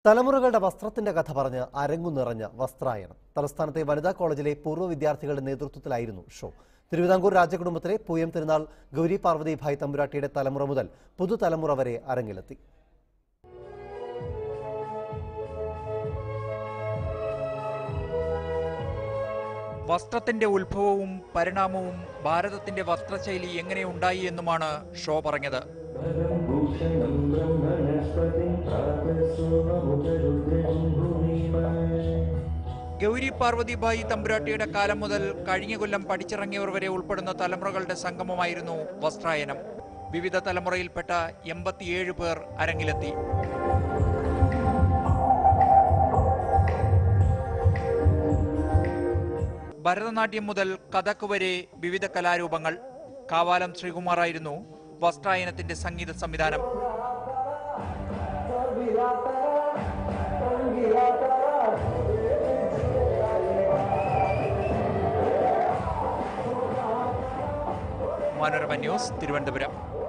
തലമുറകളുടെ വസ്ത്രത്തിന്റെ കഥ പറഞ്ഞ് അരങ്ങു നിറഞ്ഞ വസ്ത്രായനം തലസ്ഥാനത്തെ വനിതാ കോളേജിലെ പൂർവ്വ വിദ്യാർത്ഥികളുടെ നേതൃത്വത്തിലായിരുന്നു ഷോ തിരുവിതാംകൂർ രാജകുടുംബത്തിലെ പൂയം തിരുനാൾ ഗൗരി പാർവതി ഭായ് തമ്പുരാട്ടിയുടെ തലമുറ മുതൽ പുതുതലമുറ വരെ അരങ്ങിലെത്തി വസ്ത്രത്തിന്റെ ഉത്ഭവവും പരിണാമവും ഭാരതത്തിന്റെ വസ്ത്രശൈലി എങ്ങനെ ഉണ്ടായി എന്നുമാണ് ഷോ പറഞ്ഞത് ഭൂഷണം ബ്രഹ്മണസ്പതിം പ്രാതസുമുതരുദ്രം ഭൂമിമേ ഗൗരി പാർവതിബായി തമ്പുരാട്ടിയുടെ കാലം മുതൽ കഴിഞ്ഞ കൊല്ലം പഠിച്ചിറങ്ങിയവർ വരെ ഉൾപ്പെടുന്ന തലമുറകളുടെ സംഗമമായിരുന്നു വസ്ത്രായനം വിവിധ തലമുറയിൽപ്പെട്ട എൺപത്തിയേഴ് പേർ അരങ്ങിലെത്തി ഭരതനാട്യം മുതൽ കഥക് വരെ വിവിധ കലാരൂപങ്ങൾ കാവാലം ശ്രീകുമാറായിരുന്നു വസ്ത്രായനത്തിന്റെ സംഗീത സംവിധാനം മനോരമ ന്യൂസ് തിരുവനന്തപുരം